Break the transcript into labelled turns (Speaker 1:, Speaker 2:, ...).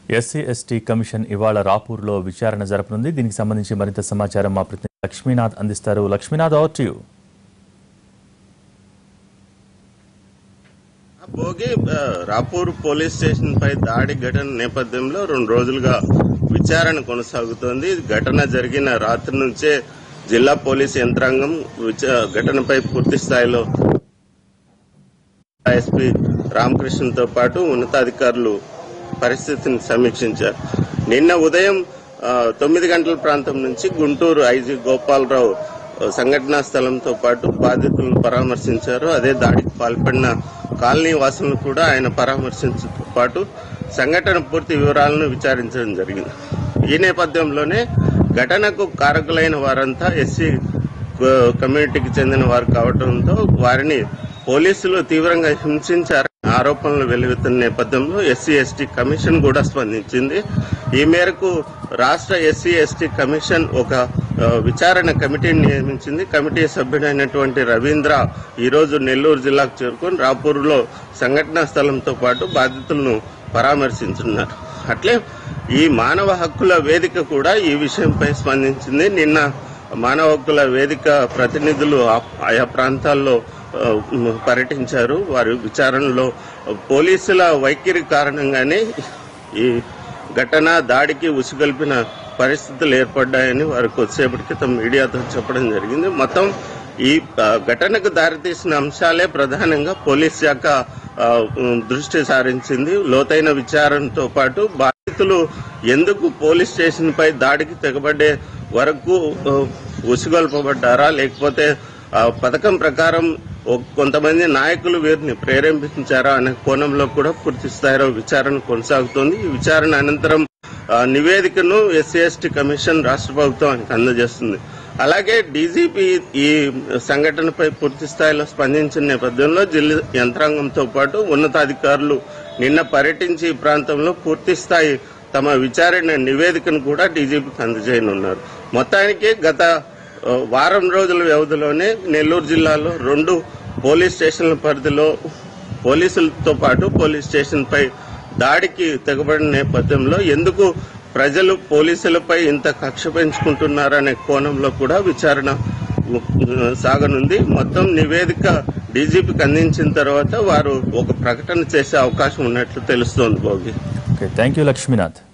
Speaker 1: SC ST commission ఇవాళ రాపూర్లో విచారణ జరపనుంది దీనికి సంబంధించి మరింత సమాచారం మా ప్రతినిధి లక్ష్మీనాథ్ అందిస్తారు Lakshminath over to you
Speaker 2: Bhogi ఆ, రాపూర్ పోలీస్ స్టేషన్ పై దాడి ఘటన నేపథ్యంలో రెండు రోజులుగా విచారణ కొనసాగుతోంది ఘటన జరిగిన రాత్రి నుంచే జిల్లా పోలీస్ యంత్రాంగం విచ- ఘటనపై పూర్తి స్థాయిలో ఎస్పీ రామకృష్ణతో పాటు ఉన్నతాధికారులు పరిస్థితిని సమీక్షించారు నిన్న ఉదయం ఆ, తొమ్మిది గంటల ప్రాంతం నుంచి గుంటూరు ఐజీ గోపాలరావు ఆ, సంఘటనా స్థలంతో పాటు బాధితులను పరామర్శించారు అదే దాడికి పాల్పడిన కాలనీ వాసులను కూడా ఆయన పరామర్శించడంతో పాటు సంఘటన పూర్తి వివరాలను విచారించడం జరిగింది ఈ నేపథ్యంలోనే ఘటనకు కారకులైన వారంతా ఎస్సీ కమ్యూనిటీకి చెందిన వారు కావడంతో వారిని పోలీసులు తీవ్రంగా హింసించారని ఆరోపణలు వెల్లువెత్తిన నేపథ్యంలో ఎస్సీ ఎస్టీ కమిషన్ కూడా స్పందించింది ఈ మేరకు రాష్ట్ర ఎస్సీ ఎస్టీ కమిషన్ ఒక ఆ, విచారణ కమిటీని నియమించింది కమిటీ సభ్యుడైనటువంటి రవీంద్ర ఈ రోజు నెల్లూరు జిల్లాకు చేరుకొని రాపూర్లో సంఘటనా స్థలంతో పాటు బాధితులను పరామర్శించున్నారు అట్లే ఈ మానవ హక్కుల వేదిక కూడా ఈ విషయంపై స్పందించింది నిన్న మానవ హక్కుల వేదిక ప్రతినిధులు ఆ- ఆయా ప్రాంతాల్లో ఆ, ఉమ్, పర్యటించారు వారి విచారణలో పోలీసుల వైఖరి కారణంగానే ఈ ఘటన దాడికి ఉసిగొల్పిన పరిస్థితులు ఏర్పడ్డాయని వారు కొద్దిసేపటి క్రితం మీడియాతో చెప్పడం జరిగింది మొత్తం ఈ ఆ, ఘటనకు దారితీసిన అంశాలే ప్రధానంగా పోలీస్ శాఖ ఆ, ఉమ్, దృష్టి సారించింది లోతైన విచారణతో పాటు బాధితులు ఎందుకు పోలీస్ స్టేషన్ పై దాడికి తెగబడే వరకు ఆ, ఉసిగొల్పబడ్డారా లేకపోతే ఆ పథకం ప్రకారం ఒక- కొంతమంది నాయకులు వీరిని ప్రేరేపించారా అనే కోణంలో కూడా పూర్తి స్థాయిలో విచారణ కొనసాగుతోంది ఈ విచారణ అనంతరం ఆ, నివేదికను ఎస్సీ ఎస్టీ కమిషన్ రాష్ట్ర ప్రభుత్వానికి అందజేస్తుంది అలాగే డీజీపీ ఈ సంఘటనపై పూర్తి స్థాయిలో స్పందించిన నేపథ్యంలో జిల్లా యంత్రాంగంతో పాటు ఉన్నతాధికారులు నిన్న పర్యటించి ఈ ప్రాంతంలో పూర్తి స్థాయి తమ విచారణ నివేదికను కూడా డీజీపీకి అందజేయనున్నారు మొత్తానికి గత ఆ, వారం రోజుల వ్యవధిలోనే నెల్లూరు జిల్లాలో రెండు పోలీస్ స్టేషన్ల పరిధిలో పోలీసులతో పాటు పోలీస్ స్టేషన్ పై దాడికి తెగబడిన నేపథ్యంలో ఎందుకు ప్రజలు పోలీసులపై ఇంత కక్ష పెంచుకుంటున్నారనే కోణంలో కూడా విచారణ ఉ- సాగనుంది మొత్తం నివేదిక డీజీపీకి అందించిన తర్వాత వారు ఒక ప్రకటన చేసే అవకాశం ఉన్నట్లు తెలుస్తోంది Bhogi
Speaker 1: okay thank you Lakshminath